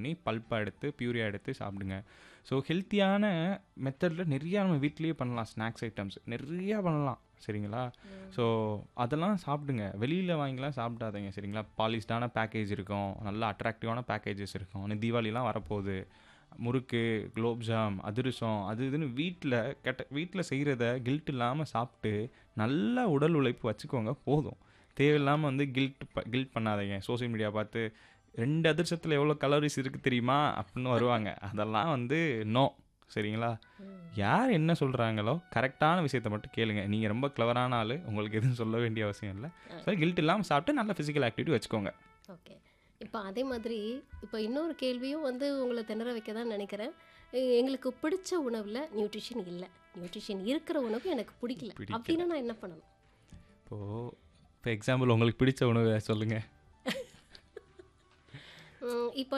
பண்ணி பல்ப்பாக எடுத்து பியூரியாக எடுத்து சாப்பிடுங்க ஸோ ஹெல்த்தியான மெத்தடில் நிறையா நம்ம வீட்லேயே பண்ணலாம் ஸ்நாக்ஸ் ஐட்டம்ஸ் நிறையா பண்ணலாம் சரிங்களா ஸோ அதெல்லாம் சாப்பிடுங்க வெளியில் வாங்கிலாம் சாப்பிடாதீங்க சரிங்களா பாலிஷ்டான பேக்கேஜ் இருக்கும் நல்லா அட்ராக்டிவான பேக்கேஜஸ் இருக்கும் இன்னும் தீபாவளிலாம் வரப்போகுது முறுக்கு குலோப்ஜாம் அதிரசம் அது இதுன்னு வீட்டில் கெட்ட வீட்டில் செய்கிறத கில்ட் இல்லாமல் சாப்பிட்டு நல்லா உடல் உழைப்பு வச்சுக்கோங்க போதும் தேவையில்லாமல் வந்து கில்ட் ப கில்ட் பண்ணாதீங்க சோஷியல் மீடியா பார்த்து ரெண்டு அதிர்ஷ்டத்தில் எவ்வளோ கலோரிஸ் இருக்குது தெரியுமா அப்படின்னு வருவாங்க அதெல்லாம் வந்து நோ சரிங்களா யார் என்ன சொல்கிறாங்களோ கரெக்டான விஷயத்தை மட்டும் கேளுங்க நீங்கள் ரொம்ப கிளவரான ஆள் உங்களுக்கு எதுவும் சொல்ல வேண்டிய அவசியம் இல்லை ஸோ கில்ட் இல்லாமல் சாப்பிட்டு நல்ல ஃபிசிக்கல் ஆக்டிவிட்டி வச்சுக்கோங்க ஓகே இப்போ அதே மாதிரி இப்போ இன்னொரு கேள்வியும் வந்து உங்களை திணற வைக்க தான் நினைக்கிறேன் எ- எங்களுக்கு பிடிச்ச உணவில் நியூட்ரிஷன் இல்லை நியூட்ரிஷன் இருக்கிற உணவு எனக்கு பிடிக்கல பிடிக்கல. அப்படின்னா நான் என்ன பண்ணணும் இப்போது இப்போ எக்ஸாம்பிள் உங்களுக்கு பிடிச்ச உணவு சொல்லுங்கள் ம், இப்போ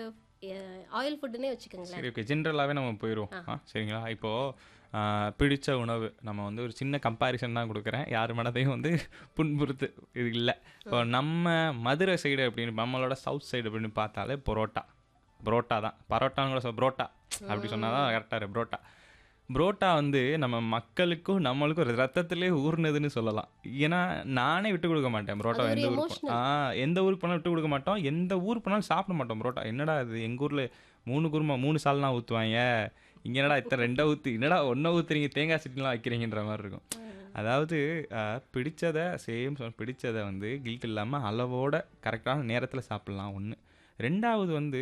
ஆயில் ஃபுட்டுன்னே வச்சுக்கோங்களேன் சரி ஓகே ஜென்ரலாகவே நம்ம போயிடுவோம் ஆ சரிங்களா இப்போது பிடிச்ச உணவு நம்ம வந்து ஒரு சின்ன கம்பேரிசன் தான் கொடுக்குறேன் யார் மனதையும் வந்து புண்புறுத்து இது இல்லை இப்போ நம்ம மதுரை சைடு அப்படின்னு நம்மளோட சவுத் சைடு அப்படின்னு பார்த்தாலே பரோட்டா பரோட்டா தான் பரோட்டான்னு கூட சொல் புரோட்டா அப்படி சொன்னால் தான் கரெக்டாக புரோட்டா புரோட்டா வந்து நம்ம மக்களுக்கும் நம்மளுக்கும் ரத்தத்திலே ஊர்னதுன்னு சொல்லலாம் ஏன்னா நானே விட்டு கொடுக்க மாட்டேன் புரோட்டா அது ஒரு எந்த ஊருக்கு ஆ எந்த ஊருக்கு போனாலும் விட்டு கொடுக்க மாட்டோம் எந்த ஊர் போனாலும் சாப்பிட மாட்டோம் புரோட்டா என்னடா இது எங்கள் ஊரில் மூணு குருமா மூணு சால்னா ஊற்றுவாங்க இங்கே என்னடா இத்தனை ரெண்டா ஊற்றி என்னடா ஒன்றை ஊற்றுறீங்க தேங்காய் சட்னிலாம் வைக்கிறீங்கன்ற மாதிரி இருக்கும் அதாவது ஆஹ், பிடிச்சதை சேம் பிடிச்சதை வந்து கில்ட் இல்லாமல் அளவோட கரெக்டான நேரத்தில் சாப்பிட்லாம் ஒன்று ரெண்டாவது வந்து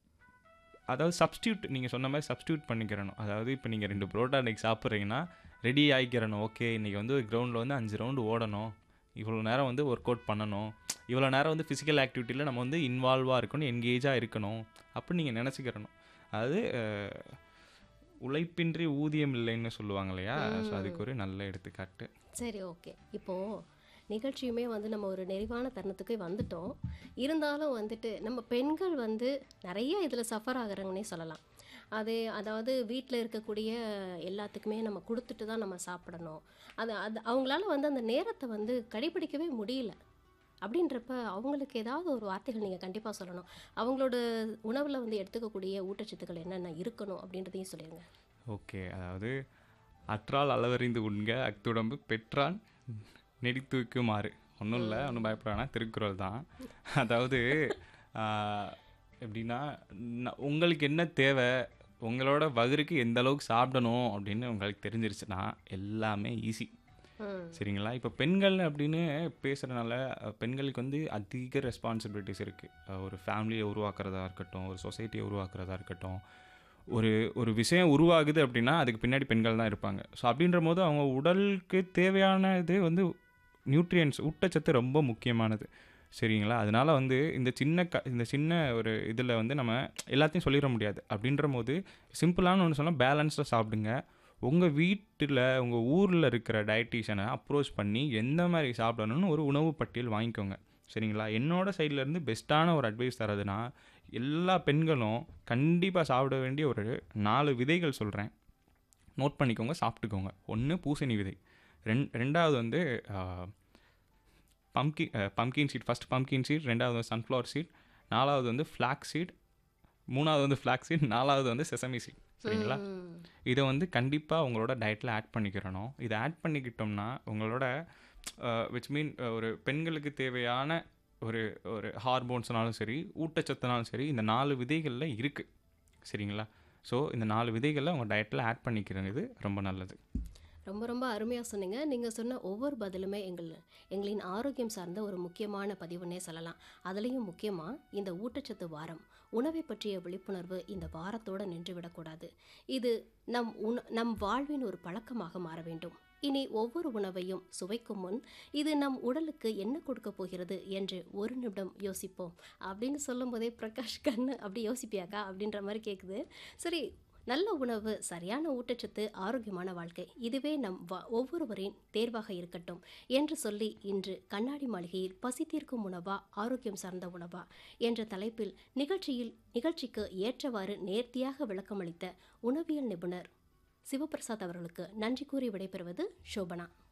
அதாவது சப்ஸ்டியூட் நீங்கள் சொன்ன மாதிரி சப்ஸ்டியூட் பண்ணிக்கிறணும் அதாவது இப்போ நீங்கள் ரெண்டு புரோட்டா இன்றைக்கி சாப்பிட்றீங்கன்னா ரெடி ஆகிக்கிறணும் ஓகே இன்றைக்கி வந்து ஒரு கிரவுண்டில் வந்து அஞ்சு ரவுண்டு ஓடணும் இவ்வளோ நேரம் வந்து ஒர்க் அவுட் பண்ணணும் இவ்வளோ நேரம் வந்து ஃபிசிக்கல் ஆக்டிவிட்டியில் நம்ம வந்து இன்வால்வாக இருக்கணும் என்கேஜாக இருக்கணும் அப்படின்னு நீங்கள் நினச்சிக்கிறணும் அதாவது அஹ், உழைப்பின்றி ஊதியம் இல்லைன்னு சொல்லுவாங்க இல்லையா ஸோ அதுக்கு ஒரு நல்ல எடுத்துக்காட்டு சரி ஓகே இப்போது நிகழ்ச்சியுமே வந்து நம்ம ஒரு நிறைவான தருணத்துக்கு வந்துட்டோம் இருந்தாலும் வந்துட்டு நம்ம பெண்கள் வந்து நிறைய இதில் சஃபர் ஆகுறாங்கன்னே சொல்லலாம் அது அதாவது வீட்டில் இருக்கக்கூடிய எல்லாத்துக்குமே நம்ம கொடுத்துட்டு தான் நம்ம சாப்பிடணும் அது அது அவங்களால வந்து அந்த நேரத்தை வந்து கடைபிடிக்கவே முடியல அப்படின்றப்ப அவங்களுக்கு ஏதாவது ஒரு வார்த்தைகள் நீங்கள் கண்டிப்பாக சொல்லணும் அவங்களோட உணவில் வந்து எடுத்துக்கக்கூடிய ஊட்டச்சத்துக்கள் என்னென்ன இருக்கணும் அப்படின்றதையும் சொல்லிடுங்க ஓகே அதாவது அற்றால் அளவறிந்து உண்க அக்துடம்பு பெற்றான் நெடித்து வைக்குமாறு ஒன்றும் இல்லை ஒன்றும் பயப்படானா திருக்குறள் தான் அதாவது ஆஹ், எப்படின்னா ந- உங்களுக்கு என்ன தேவை உங்களோட வகுருக்கு எந்த அளவுக்கு சாப்பிடணும் அப்படின்னு உங்களுக்கு தெரிஞ்சிருச்சுன்னா எல்லாமே ஈஸி ம் சரிங்களா இப்போ பெண்கள் அப்படின்னு பேசுகிறனால பெண்களுக்கு வந்து அதிக ரெஸ்பான்சிபிலிட்டிஸ் இருக்குது ஒரு ஃபேமிலியை உருவாக்குறதா இருக்கட்டும் ஒரு சொசைட்டியை உருவாக்குறதா இருக்கட்டும் ஒரு ஒரு விஷயம் உருவாகுது அப்படின்னா அதுக்கு பின்னாடி பெண்கள் தான் இருப்பாங்க ஸோ அப்படின்ற போது அவங்க உடலுக்கு தேவையானது வந்து நியூட்ரியன்ஸ் ஊட்டச்சத்து ரொம்ப முக்கியமானது சரிங்களா அதனால வந்து இந்த சின்ன க இந்த சின்ன ஒரு இதில் வந்து நம்ம எல்லாத்தையும் சொல்லிட முடியாது அப்படின்ற போது சிம்பிளான ஒன்று சொன்னால் பேலன்ஸ்டாக சாப்பிடுங்க உங்கள் வீட்டில் உங்கள் ஊரில் இருக்கிற டயட்டீஷியனை அப்ரோச் பண்ணி எந்த மாதிரி சாப்பிடணும்னு ஒரு உணவு பட்டியல் வாங்கிக்கோங்க சரிங்களா என்னோட சைடுல இருந்து பெஸ்ட்டான ஒரு அட்வைஸ் தரதுன்னா எல்லா பெண்களும் கண்டிப்பாக சாப்பிட வேண்டிய ஒரு நாலு விதைகள் சொல்கிறேன் நோட் பண்ணிக்கோங்க சாப்பிட்டுக்கோங்க ஒன்று பூசணி விதை ரெண் ரெண்டாவது வந்து pumpkin pumpkin seed first pumpkin seed ரெண்டாவது வந்து சன்ஃப்ளவர் சீட் நாலாவது வந்து ஃப்ளாக் சீட் மூணாவது வந்து ஃப்ளாக் சீட் நாலாவது வந்து செசமி சீட் சரிங்களா ம். இதை வந்து கண்டிப்பாக உங்களோட டயட்டில் ஆட் பண்ணிக்கிறணும் இதை ஆட் பண்ணிக்கிட்டோம்னா உங்களோட விச் மீன் ஒரு பெண்களுக்கு தேவையான ஒரு ஒரு ஹார்மோன்ஸ்னாலும் சரி ஊட்டச்சத்துனாலும் சரி இந்த நாலு விதைகளில் இருக்குது சரிங்களா ஸோ இந்த நாலு விதைகளை உங்கள் டயட்டில் ஆட் பண்ணிக்கிறது ரொம்ப நல்லது ரொம்ப ரொம்ப அருமையாக சொன்னீங்க நீங்கள் சொன்ன ஒவ்வொரு பதிலுமே எங்கள் எங்களின் ஆரோக்கியம் சார்ந்த ஒரு முக்கியமான பதிவுன்னே சொல்லலாம் அதுலேயும் முக்கியமாக இந்த ஊட்டச்சத்து வாரம் உணவை பற்றிய விழிப்புணர்வு இந்த வாரத்தோடு நின்றுவிடக்கூடாது இது நம் உண நம் வாழ்வின் ஒரு பழக்கமாக மாற வேண்டும் இனி ஒவ்வொரு உணவையும் சுவைக்கும் முன் இது நம் உடலுக்கு என்ன கொடுக்க போகிறது என்று ஒரு நிமிடம் யோசிப்போம் அப்படின்னு சொல்லும்போதே பிரகாஷ் கண்ணு அப்படி யோசிப்பியாக்கா அப்படின்ற மாதிரி கேட்குது சரி நல்ல உணவு சரியான ஊட்டச்சத்து ஆரோக்கியமான வாழ்க்கை இதுவே நம் வா ஒவ்வொருவரின் தேர்வாக இருக்கட்டும் என்று சொல்லி இன்று கண்ணாடி மாளிகையில் பசி தீர்க்கும் உணவா ஆரோக்கியம் சார்ந்த உணவா என்ற தலைப்பில் நிகழ்ச்சியில் நிகழ்ச்சிக்கு ஏற்றவாறு நேர்த்தியாக விளக்கமளித்த உணவியல் நிபுணர் சிவபிரசாத் அவர்களுக்கு நன்றி கூறி விடைபெறுவது சோபனா